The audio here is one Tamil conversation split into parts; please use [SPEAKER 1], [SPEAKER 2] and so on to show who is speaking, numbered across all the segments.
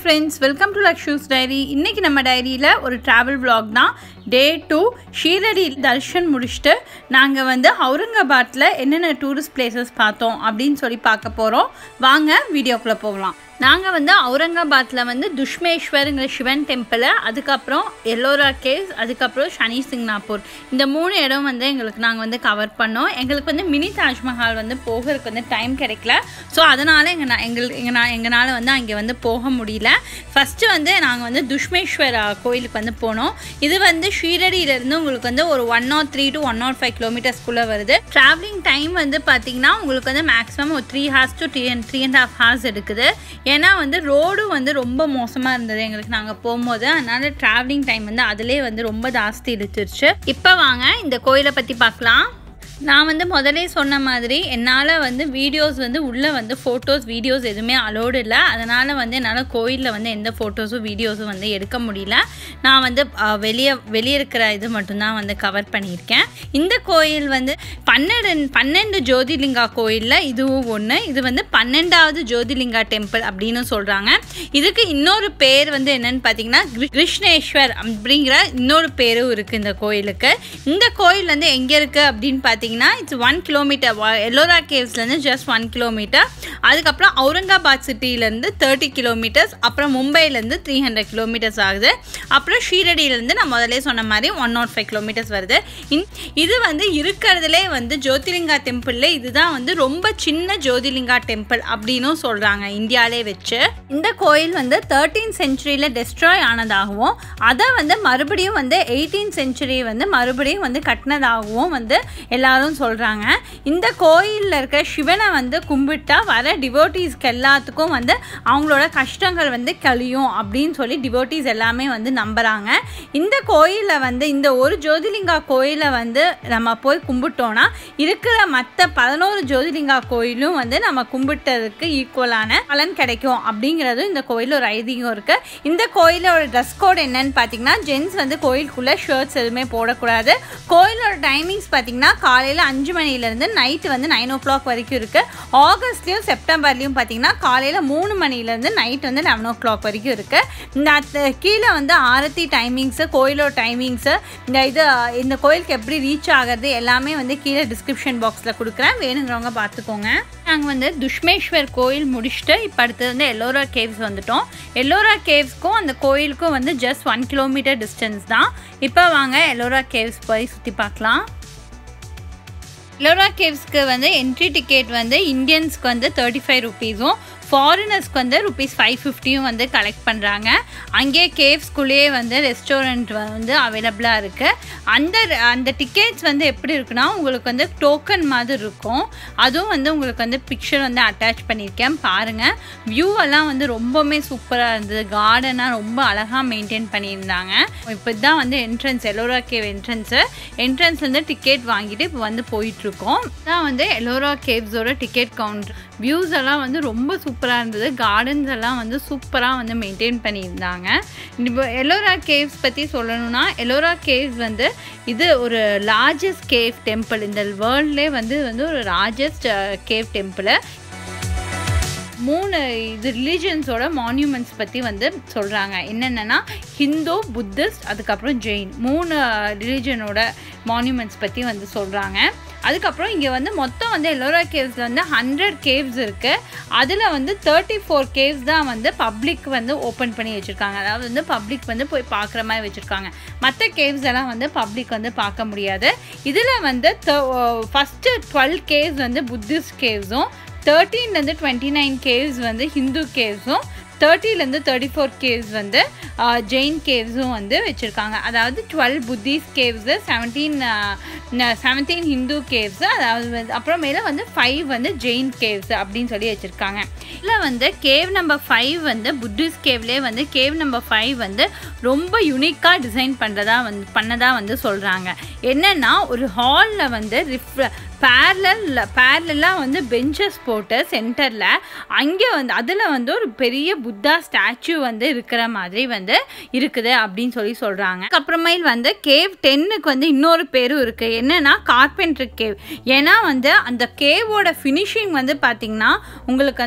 [SPEAKER 1] friends welcome to Lakshu's diary இன்றைக்கி நம்ம டைரியில் ஒரு ட்ராவல் vlog தான் டே டூ ஷீரடி தர்ஷன் முடிச்சுட்டு நாங்கள் வந்து அவுரங்காபாத்தில் என்னென்ன டூரிஸ்ட் பிளேசஸ் பார்த்தோம் அப்படின்னு சொல்லி பார்க்க போகிறோம் வாங்க வீடியோக்குள்ளே போகலாம் நாங்கள் வந்து அவுரங்காபாத்தில் வந்து துஷ்மேஸ்வருங்கிற சிவன் டெம்பிள் அதுக்கப்புறம் எல்லோரா கேவ்ஸ் அதுக்கப்புறம் சனி சிங்னாப்பூர் இந்த மூணு இடம் வந்து எங்களுக்கு நாங்கள் வந்து கவர் பண்ணோம் எங்களுக்கு வந்து மினி தாஜ்மஹால் வந்து போகிறதுக்கு வந்து டைம் கிடைக்கல ஸோ அதனால் எங்கள் எங்கள் எங்கள் எங்களால் வந்து அங்கே வந்து போக முடியல ஃபஸ்ட்டு வந்து நாங்கள் வந்து துஷ்மேஸ்வர் கோயிலுக்கு வந்து போனோம் இது வந்து ஷீரடியிலேருந்து உங்களுக்கு வந்து ஒரு one naught three to one naught five கிலோமீட்டர்ஸ்குள்ளே வருது ட்ராவலிங் டைம் வந்து பார்த்திங்கன்னா உங்களுக்கு வந்து மேக்ஸிமம் ஒரு three hours to three three and half hours எடுக்குது ஏன்னா வந்து ரோடும் வந்து ரொம்ப மோசமாக இருந்தது எங்களுக்கு நாங்கள் போகும்போது அதனால் ட்ராவலிங் டைம் வந்து அதிலே வந்து ரொம்ப ஜாஸ்தி இழுத்துருச்சு இப்போ வாங்க இந்த கோயிலை பற்றி பார்க்கலாம் நான் வந்து முதலே சொன்ன மாதிரி என்னால் வந்து வீடியோஸ் வந்து உள்ளே வந்து ஃபோட்டோஸ் வீடியோஸ் எதுவுமே அலோடு இல்லை அதனால் வந்து என்னால் கோயிலில் வந்து எந்த ஃபோட்டோஸும் வீடியோஸும் வந்து எடுக்க முடியல நான் வந்து அஹ், வெளியே வெளியே இருக்கிற இது மட்டும்தான் வந்து கவர் பண்ணியிருக்கேன் இந்த கோயில் வந்து பன்னெண்டு பன்னெண்டு ஜோதிலிங்கா கோயிலில் இதுவும் ஒன்று இது வந்து பன்னெண்டாவது ஜோதிலிங்கா டெம்பிள் அப்படின்னு சொல்கிறாங்க இதுக்கு இன்னொரு பேர் வந்து என்னன்னு பார்த்தீங்கன்னா கிரு- கிருஷ்ணேஸ்வர் அப்படிங்கிற இன்னொரு பேரும் இருக்குது இந்த கோயிலுக்கு இந்த கோயில் வந்து எங்கே இருக்குது அப்படின்னு பார்த்தீங்கன்னா இட்ஸ் ஒன் கிலோமீட்டர் எல்லோரா கேவ்ஸ்லேருந்து ஜஸ்ட் ஒன் கிலோமீட்டர் அதுக்கப்புறம் அவுரங்காபாத் சிட்டியிலேருந்து தேர்ட்டி கிலோமீட்டர்ஸ் அப்புறம் மும்பையிலேருந்து த்ரீ ஹண்ட்ரட் கிலோமீட்டர்ஸ் ஆகுது அப்புறம் ஷீரடியிலேருந்து நான் முதல்ல சொன்ன மாதிரி ஒன் நாட் ஃபைவ் கிலோமீட்டர்ஸ் வருது இந்- இது வந்து இருக்கிறதுலே வந்து ஜோதிலிங்கா டெம்பிளில் இதுதான் வந்து ரொம்ப சின்ன ஜோதிலிங்கா டெம்பிள் அப்படின்னும் சொல்கிறாங்க இந்தியாவிலே வச்சு இந்த கோயில் வந்து தேர்ட்டீன் செஞ்சுரியில் டெஸ்ட்ராய் ஆனதாகவும் அதை வந்து மறுபடியும் வந்து எயிட்டீன் செஞ்சுரி வந்து மறுபடியும் வந்து கட்டினதாகவும் வந்து எல்லாரும் சொல்கிறாங்க இந்த கோயிலில் இருக்கிற சிவனை வந்து கும்பிட்டா வர டிவோட்டீஸ்க்கு எல்லாத்துக்கும் வந்து அவங்களோட கஷ்டங்கள் வந்து கழியும் அப்படின்னு சொல்லி டிவோட்டீஸ் எல்லாமே வந்து நம்புகிறாங்க இந்த கோயிலில் வந்து இந்த ஒரு ஜோதிலிங்கா கோயிலை வந்து நம்ம போய் கும்பிட்டோன்னா இருக்கிற மற்ற பதினோரு ஜோதிலிங்கா கோயிலும் வந்து நம்ம கும்பிட்டதுக்கு ஈக்குவலான பலன் கிடைக்கும் அப்படிங்கிறதும் இந்த கோயிலில் ஒரு ஐதீகம் இருக்குது இந்த கோயிலோட ட்ரெஸ் கோட் என்னன்னு பார்த்தீங்கன்னா ஜென்ஸ் வந்து கோயிலுக்குள்ளே ஷர்ட்ஸ் எதுவுமே போடக்கூடாது கோயிலோட டைமிங்ஸ் பார்த்தீங்கன்னா காலையில் அஞ்சு மணிலேருந்து நைட்டு வந்து நைன் ஓ கிளாக் வரைக்கும் இருக்குது ஆகஸ்ட்லேயும் செப்டம்பர்லேயும் பார்த்தீங்கன்னா காலையில் மூணு மணிலேருந்து நைட் வந்து லெவன் ஓ கிளாக் வரைக்கும் இருக்குது இந்த அத்த- கீழே வந்து ஆரத்தி டைமிங்ஸு கோயிலோட டைமிங்ஸு இந்த இது இந்த கோயிலுக்கு எப்படி ரீச் ஆகிறது எல்லாமே வந்து கீழே டிஸ்கிரிப்ஷன் பாக்ஸில் கொடுக்குறேன் வேணுங்கிறவங்க பார்த்துக்கோங்க நாங்கள் வந்து துஷ்மேஸ்வர் கோயில் முடிச்சுட்டு இப்போ அடுத்தது வந்து எல்லோரா கேவ்ஸ் வந்துட்டோம் எல்லோரா கேவ்ஸ்க்கும் அந்த கோயிலுக்கும் வந்து ஜஸ்ட் ஒன் கிலோமீட்டர் டிஸ்டன்ஸ் தான் இப்போ வாங்க எல்லோரா கேவ்ஸ் போய் சுற்றி பார்க்கலாம் எல்லோரா கேவ்ஸ்க்கு வந்து என்ட்ரி டிக்கெட் வந்து இந்தியன்ஸ்க்கு வந்து தேர்ட்டி ஃபைவ் ருபீஸும் ஃபாரினர்ஸ்க்கு வந்து ருபீஸ் ஃபைவ் ஃபிஃப்டியும் வந்து கலெக்ட் பண்ணுறாங்க அங்கேயே கேவ்ஸ்குள்ளேயே வந்து ரெஸ்டாரண்ட் வந்து அவைலபிளாக இருக்குது அந்த அந்த டிக்கெட்ஸ் வந்து எப்படி இருக்குன்னா உங்களுக்கு வந்து டோக்கன் மாதிரி இருக்கும் அதுவும் வந்து உங்களுக்கு வந்து பிக்சர் வந்து அட்டாச் பண்ணியிருக்கேன் பாருங்கள் வியூ எல்லாம் வந்து ரொம்பவுமே சூப்பராக இருந்தது கார்டனாக ரொம்ப அழகாக மெயின்டைன் பண்ணியிருந்தாங்க இப்போ இதுதான் வந்து என்ட்ரன்ஸ் எல்லோரா கேவ் என்ட்ரன்ஸு என்ட்ரன்ஸ்லேருந்து டிக்கெட் வாங்கிட்டு இப்போ வந்து போயிட்டுருக்கோம் இதான் வந்து எல்லோரா கேவ்ஸோட டிக்கெட் கவுண்டர் வியூஸ் எல்லாம் வந்து ரொம்ப சூப்பராக இருந்தது கார்டன்ஸ் எல்லாம் வந்து சூப்பராக வந்து மெயின்டைன் பண்ணியிருந்தாங்க இப்போ எல்லோரா கேவ்ஸ் பற்றி சொல்லணும்னா எல்லோரா கேவ்ஸ் வந்து இது ஒரு லார்ஜஸ்ட் கேவ் டெம்பிள் இந்த வேர்ல்ட்லே வந்து வந்து ஒரு லார்ஜஸ்ட் கேவ் டெம்பிள் மூணு இது ரிலீஜன்ஸோட மான்யூமெண்ட்ஸ் பற்றி வந்து சொல்கிறாங்க என்னென்னா ஹிந்து புத்திஸ்ட் அதுக்கப்புறம் ஜெயின் மூணு ரிலீஜனோட மான்யூமெண்ட்ஸ் பற்றி வந்து சொல்கிறாங்க அதுக்கப்புறம் இங்கே வந்து மொத்தம் வந்து எல்லோரா கேவ்ஸில் வந்து ஹண்ட்ரட் கேவ்ஸ் இருக்குது அதில் வந்து தேர்ட்டி ஃபோர் கேவ்ஸ் தான் வந்து பப்ளிக் வந்து ஓப்பன் பண்ணி வச்சுருக்காங்க அதாவது வந்து பப்ளிக் வந்து போய் பார்க்குற மாதிரி வச்சுருக்காங்க மற்ற கேவ்ஸ் எல்லாம் வந்து பப்ளிக் வந்து பார்க்க முடியாது இதில் வந்து ஃபஸ்ட்டு டுவெல் கேவ்ஸ் வந்து புத்திஸ்ட் கேவ்ஸும் தேர்ட்டீன்லேருந்து டுவெண்ட்டி நைன் கேவ்ஸ் வந்து ஹிந்து கேவ்ஸும் தேர்ட்டிலேருந்து தேர்ட்டி ஃபோர் கேவ்ஸ் வந்து ஜெயின் கேவ்ஸும் வந்து வச்சுருக்காங்க அதாவது twelve Buddhist caves seventeen seventeen Hindu caves அதாவது வந்து அப்புறமேல வந்து ஃபைவ் வந்து ஜெயின் கேவ்ஸ் அப்படின்னு சொல்லி வச்சுருக்காங்க இதில் வந்து கேவ் நம்பர் ஃபைவ் வந்து புத்திஸ்ட் கேவ்லேயே வந்து கேவ் நம்பர் ஃபைவ் வந்து ரொம்ப யூனிக்காக டிசைன் பண்ணுறதா வந்து பண்ணதா வந்து சொல்கிறாங்க என்னென்னா ஒரு ஹாலில் வந்து ரிஃப் பேரலல் பேரலாக வந்து பெஞ்சஸ் போட்டு சென்டரில் அங்கே வந்து அதில் வந்து ஒரு பெரிய புத்தா ஸ்டாச்சு வந்து இருக்கிற மாதிரி வந்து இருக்குது அப்படின்னு சொல்லி சொல்கிறாங்க அப்புறமேல் வந்து கேவ் டென்னுக்கு வந்து இன்னொரு பேரும் இருக்குது என்னென்னா கார்பென்ட்ரு கேவ் ஏன்னா வந்து அந்த கேவோட ஃபினிஷிங் வந்து பார்த்திங்கன்னா உங்களுக்கு வந்து மர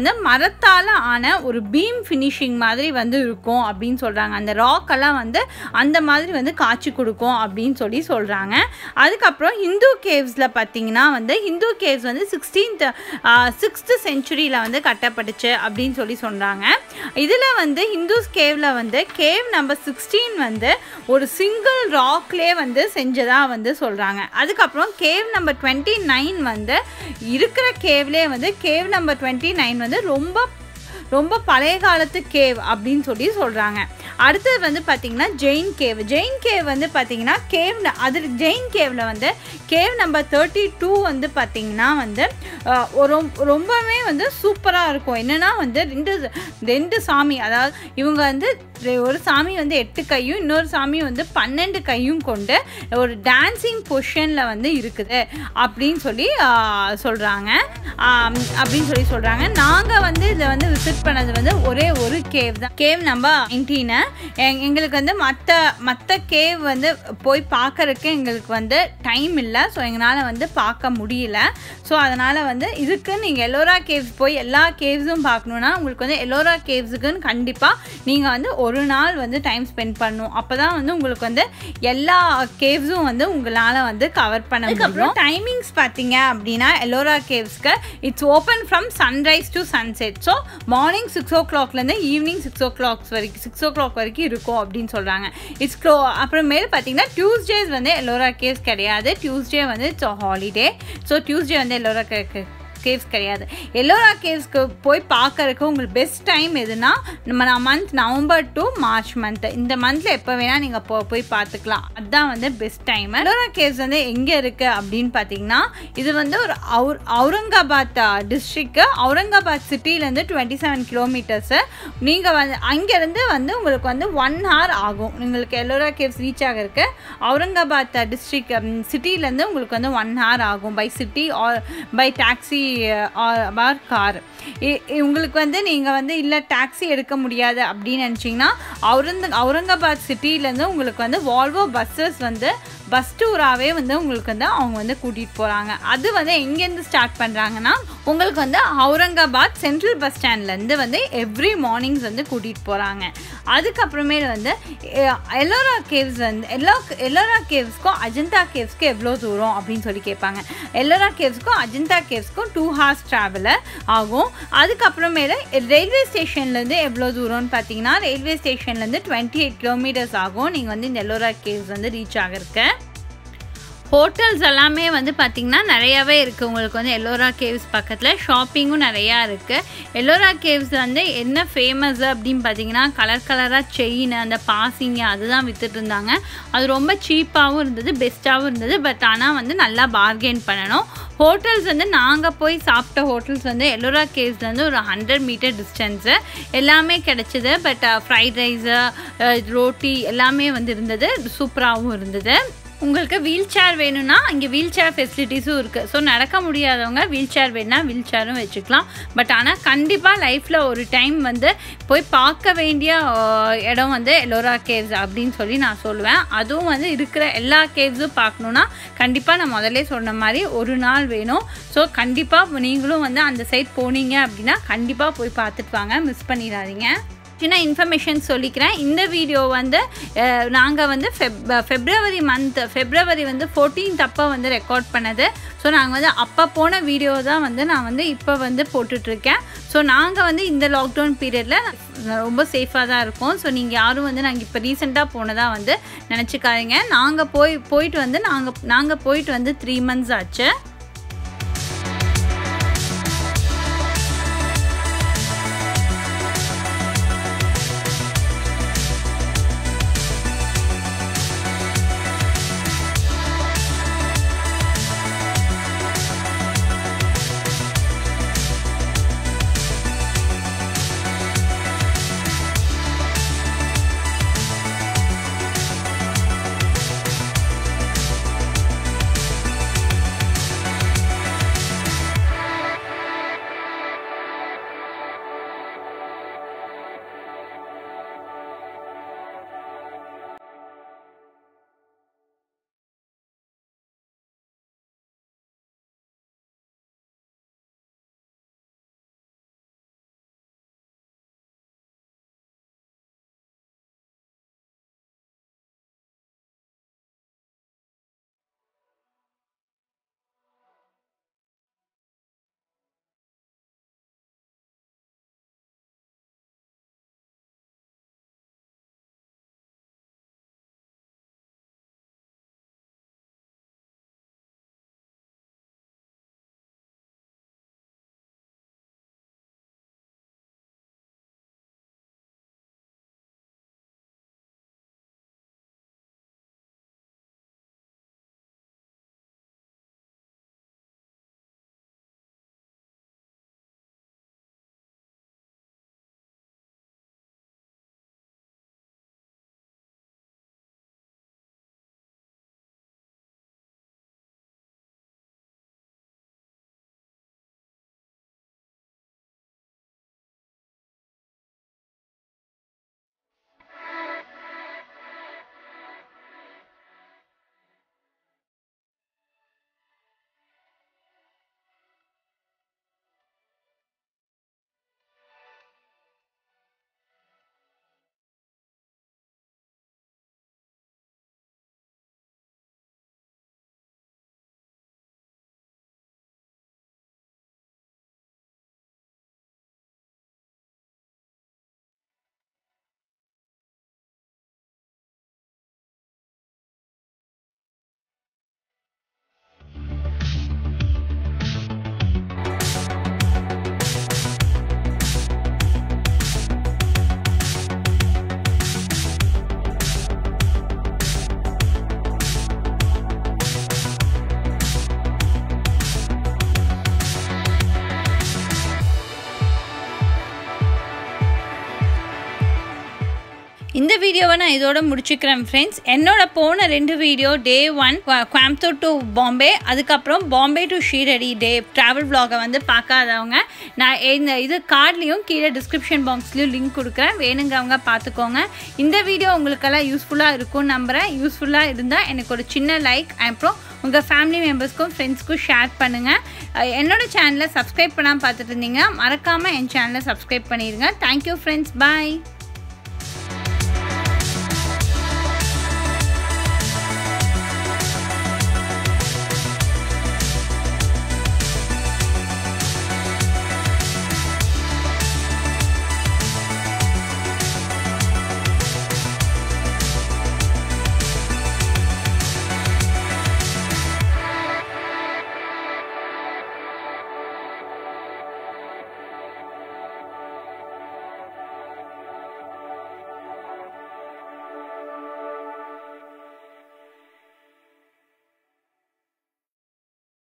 [SPEAKER 1] மரத்தால் ஆன ஒரு பீம் ஃபினிஷிங் மாதிரி வந்து இருக்கும் அப்படின்னு சொல்கிறாங்க அந்த ராக்கெல்லாம் வந்து அந்த மாதிரி வந்து காட்சி கொடுக்கும் அப்படின்னு சொல்லி சொல்கிறாங்க அதுக்கப்புறம் ஹிந்து கேவ்ஸில் பார்த்தீங்கன்னா வந்து ஹிந்து கேவ்ஸ் வந்து சிக்ஸ்டீன்த் சிக்ஸ்த்து செஞ்சுரியில் வந்து கட்டப்பட்டுச்சு அப்படின்னு சொல்லி சொல்கிறாங்க இதில் வந்து ஹிந்துஸ் கேவில் வந்து கேவ் நம்பர் சிக்ஸ்டீன் வந்து ஒரு சிங்கிள் ராக்லே வந்து செஞ்சதாக வந்து சொல்கிறாங்க அதுக்கப்புறம் கேவ் நம்பர் டுவெண்ட்டி நைன் வந்து இருக்கிற கேவ்லேயே வந்து கேவ் நம்பர் டுவெண்ட்டி நைன் வந்து ரொம்ப ரொம்ப பழைய காலத்து கேவ் அப்படின்னு சொல்லி சொல்கிறாங்க அடுத்தது வந்து பார்த்திங்கன்னா ஜெயின் கேவ் ஜெயின் கேவ் வந்து பார்த்திங்கன்னா கேவ் அதில் ஜெயின் கேவில் வந்து கேவ் நம்பர் தேர்ட்டி டூ வந்து பார்த்திங்கன்னா வந்து அஹ், ஒரு ரொம்பவே வந்து சூப்பராக இருக்கும் என்னென்னா வந்து ரெண்டு ரெண்டு சாமி அதாவது இவங்க வந்து ரெ- ஒரு சாமி வந்து எட்டு கையும் இன்னொரு சாமி வந்து பன்னெண்டு கையும் கொண்டு ஒரு டான்சிங் பொசிஷனில் வந்து இருக்குது அப்படின்னு சொல்லி சொல்கிறாங்க அப்படின்னு சொல்லி சொல்கிறாங்க நாங்கள் வந்து இதை வந்து விசிட் பண்ணது வந்து ஒரே ஒரு கேவ் தான் கேவ் நம்பர் நைன்டீனு எங்களுக்கு வந்து மற்ற மற்ற கேவ் வந்து போய் பார்க்கறதுக்கு எங்களுக்கு வந்து டைம் இல்லை ஸோ எங்களால் வந்து பார்க்க முடியல ஸோ அதனால் வந்து இதுக்கு நீங்கள் எல்லோரா கேவ்ஸ் போய் எல்லா கேவ்ஸும் பார்க்கணுன்னா உங்களுக்கு வந்து எல்லோரா கேவ்ஸுக்குன்னு கண்டிப்பாக நீங்கள் வந்து ஒரு நாள் வந்து டைம் ஸ்பெண்ட் பண்ணணும் அப்போ தான் வந்து உங்களுக்கு வந்து எல்லா கேவ்ஸும் வந்து உங்களால் வந்து கவர் பண்ண முடியும் டைமிங்ஸ் பார்த்தீங்க அப்படின்னா எல்லோரா கேவ்ஸ்க்கு it's open from sunrise to sunset so morning six ஓ கிளாக்லேருந்து ஈவினிங் சிக்ஸ் ஓ கிளாக்ஸ் வரைக்கும் சிக்ஸ் ஓ கிளாக் வரைக்கும் இருக்கும் அப்படின்னு சொல்கிறாங்க இட்ஸ் க்ளோ அப்புறமேல் பார்த்தீங்கன்னா டியூஸ்டேஸ் வந்து எல்லோரா கேவ்ஸ் கிடையாது டியூஸ்டே வந்து இட்ஸ் ஹாலிடே ஸோ டியூஸ்டே வந்து எல்லோரா கேவ்ஸ் கிடையாது எல்லோரா கேவ்ஸ்க்கு போய் பார்க்கறதுக்கு உங்களுக்கு பெஸ்ட் டைம் எதுனா நம்ம month November to March month இந்த மந்தில் எப்போ வேணால் நீங்கள் போ போய் பார்த்துக்கலாம் அதுதான் வந்து பெஸ்ட் டைம் எல்லோரா கேவ்ஸ் வந்து எங்கே இருக்குது அப்படின்னு பார்த்தீங்கன்னா இது வந்து ஒரு அவுர் அவுரங்காபாத் டிஸ்ட்ரிக்கு அவுரங்காபாத் சிட்டிலேருந்து டுவெண்ட்டி செவன் கிலோமீட்டர்ஸு நீங்கள் வந்து அங்கேருந்து வந்து உங்களுக்கு வந்து ஒன் ஹவர் ஆகும் உங்களுக்கு எல்லோரா கேவ்ஸ் ரீச் ஆகிறதுக்கு அவுரங்காபாத் டிஸ்ட்ரிக் சிட்டிலேருந்து உங்களுக்கு வந்து ஒன் ஹவர் ஆகும் by city or by taxi or car உங்களுக்கு வந்து நீங்கள் வந்து இல்லை டாக்ஸி எடுக்க முடியாது அப்படின்னு நினச்சிங்கன்னா அவுரங்க அவுரங்காபாத் சிட்டிலேருந்து உங்களுக்கு வந்து வால்வோ பஸ்ஸஸ் வந்து பஸ் டூராகவே வந்து உங்களுக்கு வந்து அவங்க வந்து கூட்டிகிட்டு போகிறாங்க அது வந்து எங்கேருந்து ஸ்டார்ட் பண்ணுறாங்கன்னா உங்களுக்கு வந்து அவுரங்காபாத் சென்ட்ரல் பஸ் ஸ்டாண்ட்லேருந்து வந்து எவ்ரி மார்னிங்ஸ் வந்து கூட்டிகிட்டு போகிறாங்க அதுக்கப்புறமேல வந்து எ- எல்லோரா கேவ்ஸ் வந்து எல்லோ எல்லோரா கேவ்ஸ்க்கும் அஜந்தா கேவ்ஸ்க்கும் எவ்வளோ தூரம் அப்படின்னு சொல்லி கேட்பாங்க எல்லோரா கேவ்ஸ்க்கும் அஜந்தா கேவ்ஸ்க்கும் டூ ஹார்ஸ் ட்ராவலு ஆகும் அதுக்கப்புறமேல ரயில்வே ஸ்டேஷன்லேருந்து எவ்வளோ தூரம்னு பார்த்தீங்கன்னா ரயில்வே ஸ்டேஷன்லேருந்து டுவெண்ட்டி எயிட் கிலோமீட்டர்ஸ் ஆகும் நீங்கள் வந்து இந்த எல்லோரா கேவ்ஸ் வந்து ரீச் ஆகிறதுக்கு ஹோட்டல்ஸ் எல்லாமே வந்து பார்த்திங்கன்னா நிறையாவே இருக்குது உங்களுக்கு வந்து எல்லோரா கேவ்ஸ் பக்கத்தில் ஷாப்பிங்கும் நிறையா இருக்குது எல்லோரா கேவ்ஸ் வந்து என்ன ஃபேமஸ் அப்படின்னு பார்த்தீங்கன்னா கலர் கலராக செயின் அந்த பாசிங்க அதுதான் வித்துட்டு இருந்தாங்க அது ரொம்ப சீப்பாகவும் இருந்தது பெஸ்ட்டாகவும் இருந்தது பட் ஆனால் வந்து நல்லா பார்கெயின் பண்ணணும் ஹோட்டல்ஸ் வந்து நாங்கள் போய் சாப்பிட்ட ஹோட்டல்ஸ் வந்து எல்லோரா கேவ்ஸ்லேருந்து ஒரு ஹண்ட்ரட் மீட்டர் டிஸ்டன்ஸு எல்லாமே கிடச்சிது பட் ஃப்ரைட் ரைஸு ரோட்டி எல்லாமே வந்து இருந்தது சூப்பராகவும் இருந்தது உங்களுக்கு வீல் சேர் வேணும்னா இங்கே வீல் சேர் ஃபெசிலிட்டிஸும் இருக்குது ஸோ நடக்க முடியாதவங்க வீல் சேர் வேணும்னா வீல் சேரும் வச்சுக்கலாம் பட் ஆனால் கண்டிப்பாக லைஃப்பில் ஒரு டைம் வந்து போய் பார்க்க வேண்டிய அஹ், இடம் வந்து எல்லோரா கேவ்ஸ் அப்படின்னு சொல்லி நான் சொல்லுவேன் அதுவும் வந்து இருக்கிற எல்லா கேவ்ஸும் பார்க்கணுன்னா கண்டிப்பாக நான் முதல்ல சொன்ன மாதிரி ஒரு நாள் வேணும் ஸோ கண்டிப்பாக நீங்களும் வந்து அந்த சைட் போனீங்க அப்படின்னா கண்டிப்பாக போய் பார்த்துட்டு வாங்க மிஸ் பண்ணிடாதீங்க சின்ன இன்ஃபர்மேஷன் சொல்லிக்கிறேன் இந்த வீடியோ வந்து நாங்கள் வந்து ஃபெப் ஃபெப்ரவரி மந்த் ஃபெப்ரவரி வந்து 14th அப்போ வந்து ரெக்கார்ட் பண்ணது ஸோ நாங்கள் வந்து அப்போ போன வீடியோ தான் வந்து நான் வந்து இப்போ வந்து போட்டுட்ருக்கேன் ஸோ நாங்கள் வந்து இந்த லாக்டவுன் பீரியடில் ரொம்ப சேஃபாக தான் இருக்கோம் ஸோ நீங்கள் யாரும் வந்து நாங்கள் இப்போ ரீசெண்டாக போனதாக வந்து நினச்சிக்காதீங்க நாங்கள் போய் போயிட்டு வந்து நாங்கள் நாங்கள் போயிட்டு வந்து த்ரீ மந்த்ஸ் ஆச்சு வீடியோவை நான் இதோட முடிச்சுக்கிறேன் ஃப்ரெண்ட்ஸ் என்னோட போன ரெண்டு video day one Coimbatore to Bombay அதுக்கப்புறம் Bombay to Shirdi day travel vlog-அ வந்து பார்க்காதவங்க நான் இந்த இது கார்ட்லேயும் கீழே டிஸ்கிரிப்ஷன் பாக்ஸ்லேயும் லிங்க் கொடுக்குறேன் வேணுங்கவங்க பார்த்துக்கோங்க இந்த வீடியோ உங்களுக்கெல்லாம் யூஸ்ஃபுல்லாக இருக்கும்னு நம்புகிறேன் யூஸ்ஃபுல்லாக இருந்தால் எனக்கு ஒரு சின்ன லைக் அப்புறம் உங்கள் ஃபேமிலி மெம்பர்ஸ்க்கும் ஃப்ரெண்ட்ஸ்க்கும் ஷேர் பண்ணுங்கள் என்னோட சேனலை சப்ஸ்கிரைப் பண்ணாமல் பார்த்துட்டு இருந்தீங்க மறக்காமல் என் சேனலை சப்ஸ்கிரைப் பண்ணிடுங்க தேங்க்யூ ஃப்ரெண்ட்ஸ் பாய்